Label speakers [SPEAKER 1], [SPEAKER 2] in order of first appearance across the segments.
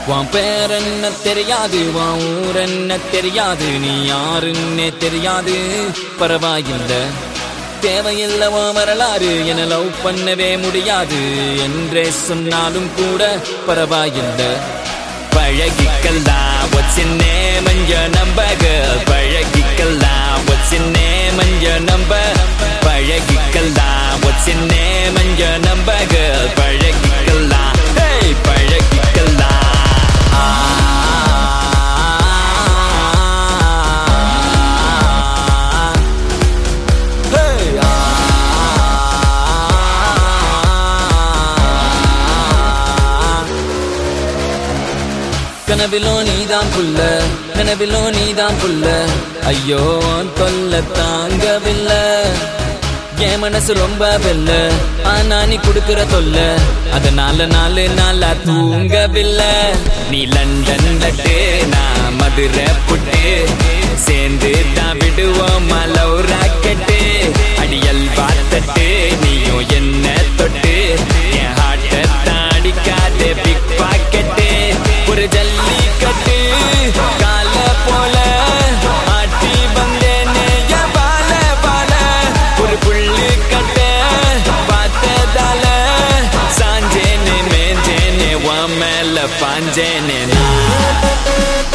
[SPEAKER 1] உன் பேர் என்ன தெரியாது உன் ஊர் என்ன தெரியாது நீ யாருன்னே தெரியாது பரவாயில்லை தேவையில்லை உன் வரலாறு என லவ் பண்ணவே முடியாது என்றே சொன்னாலும் கூட பரவாயில்லை பழகிக்கலாம் what's your name and your number girl பழகிக்கலாம் what's your name and your number பழகிக்கலாம் what's your name and your number girl பழகிக்கலாம் hey பழகிக்கலாம் Hey, கனவிலோ நீதான் புல்ல கனவிலோ நீதான் புல்ல ஐயோ உன் தொல்ல தாங்கவில்லை என் மனசு ரொம்ப வெல்ல ஆனா நீ குடுக்கிற தொல்ல அதனால நாலு நாளா தூங்கவில்லை நீ லண்டன் லட்டு நான் மதுரை புட்டு சேர்ந்து தான் விடுவோம் மலவு ராக்கெட்டு அடியல் பார்த்தட்டு நீயும் என்ன தொட்டு என் ஹார்ட்டை தாடிக்காத பிக் பாக்கெட்டு ஒரு ஜல்லிக்கட்டு கால போல ஆட்டி வந்தேனே என் பால பால ஒரு புள்ளு கட்ட பார்த்ததால சாஞ்சேனே மேஞ்சேனே உன் மேல பாஞ்சேனே நான்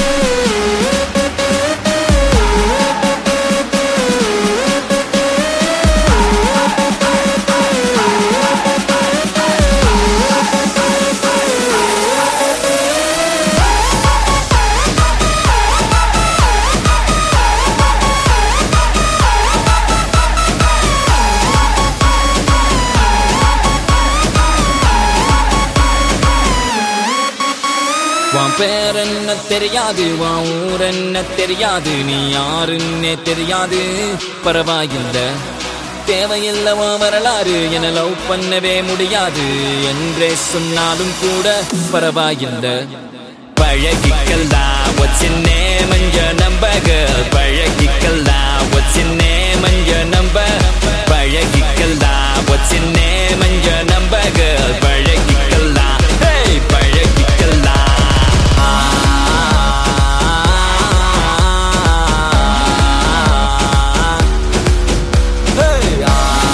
[SPEAKER 1] உன் பேர் என்ன தெரியாது உன் ஊர் என்ன தெரியாது நீ யாருன்னே தெரியாது பரவாயில்லை தேவையில்லை உன் வரலாறு என லவ் பண்ணவே முடியாது என்றே சொன்னாலும் கூட பரவாயில்லை பழகிக்கலாம் what's your name and your number girl பழகிக்கலாம் what's your name and your number பழகிக்கலாம் what's your name and your number girl பழகிக்கலாம் hey பழகிக்கலாம் Hey,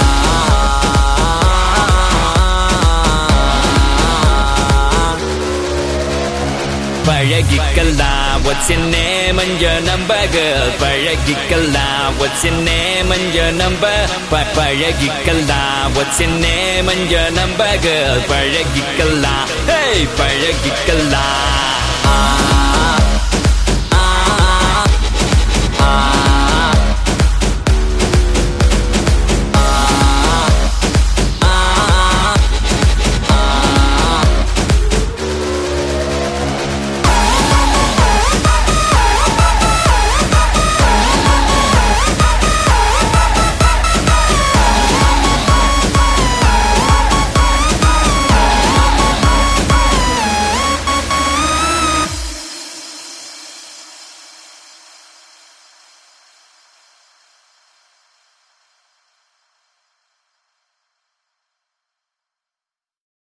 [SPEAKER 1] பழகிக்கலாம் what's your name and your number girl பழகிக்கலாம் what's your name and your number ப- பழகிக்கலாம் what's your name and your number girl பழகிக்கலாம் hey பழகிக்கலாம்